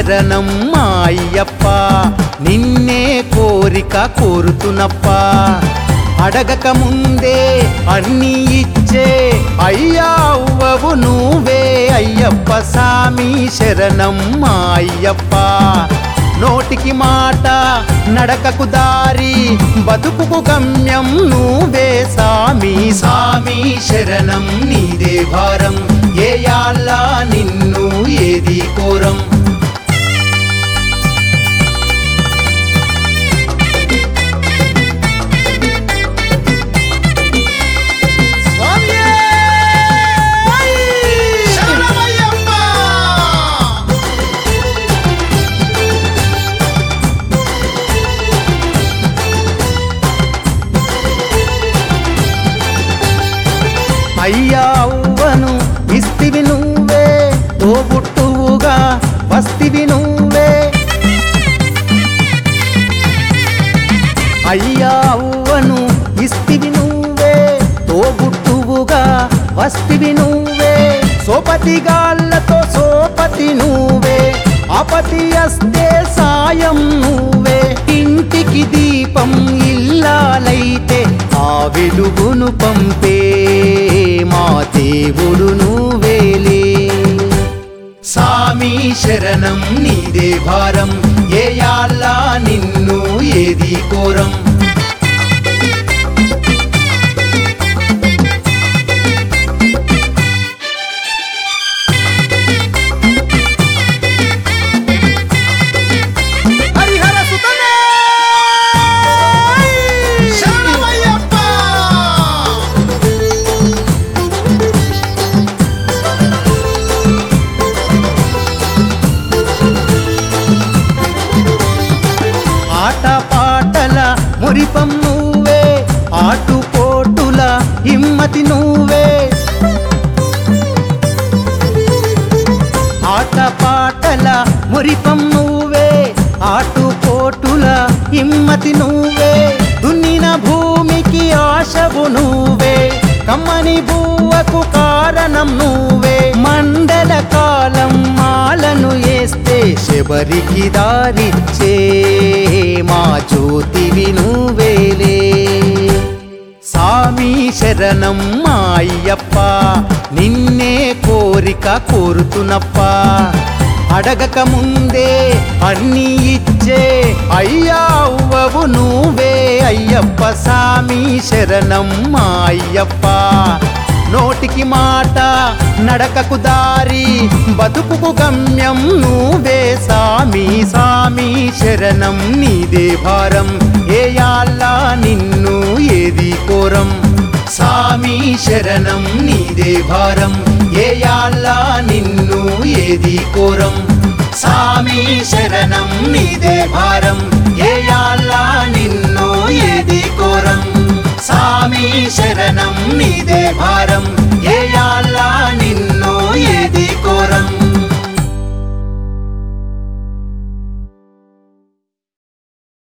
శరణం మా అయ్యప్ప నిన్నే కోరిక కోరుతున్నప్ప అడగక ముందే అన్నీ ఇచ్చే అయ్యా అవ్వవు నువ్వే అయ్యప్ప సామి శరణం మా అయ్యప్ప నోటికి మాట నడకకు దారి బతుకుకు గమ్యం నువ్వే సామి సామి శరణం నీదే భారం ఏ యాళ్ళ నిన్ను ఏది కోరం శరణమయ్యప్ప అయ్యా అవ్వను ఇస్తివి నువ్వే తోబుట్టువుగా వస్తివి నువ్వే అయ్యా అవ్వను ఇస్తివి నువ్వే తోబుట్టువుగా వస్తివి నువ్వే సోపతి గాళ్ళతో సోపతి నువ్వే అపతి అస్తే సాయం నువ్వే ఇంటికి దీపం ఇల్లాలైతే ఆ వెలుగును పంపే మా దేవుడు నువ్వేలే సామి శరణం నీదే భారం ఏ యాళ్ళ నిన్ను ఏది కోరం హరిహర సుతనే శరణమయ్యప్ప ఆట పాటల మురిపం నువ్వే ఆటుపోటుల హిమ్మతి నువ్వే ఆట పాటల మురిపం నువ్వే ఆటుపోటుల హిమ్మతి నువ్వే దున్నిన భూమికి ఆశవు నువ్వే కమ్మని బువ్వకు కారణం నువ్వే మండల కాలం మాలను వేస్తే శబరికి దారిచ్చే మా జ్యోతివి నువ్వేలే సామి శరణం మా అయ్యప్ప నిన్నే కోరిక కోరుతున్నప్ప అడగక ముందే అన్నీ ఇచ్చే అయ్యా అవ్వవు నువ్వే అయ్యప్ప సామి శరణం మా అయ్యప్ప నోటికి మాట నడకకు దారి బతుకుకు గమ్యం నువ్వే సామి సామి శరణం నీదే భారం ఏ యాళ్ళ నిన్ను ఏది కోరం సామి శరణం నీదే భారం ఏ యాళ్ళ నిన్ను ఏది కోరం సామి శరణం నీదే భారం ఏ యాళ్ళ నిన్ను ఏది కోరం సామి శరణం నీదే భారం ఏ యాళ్ళ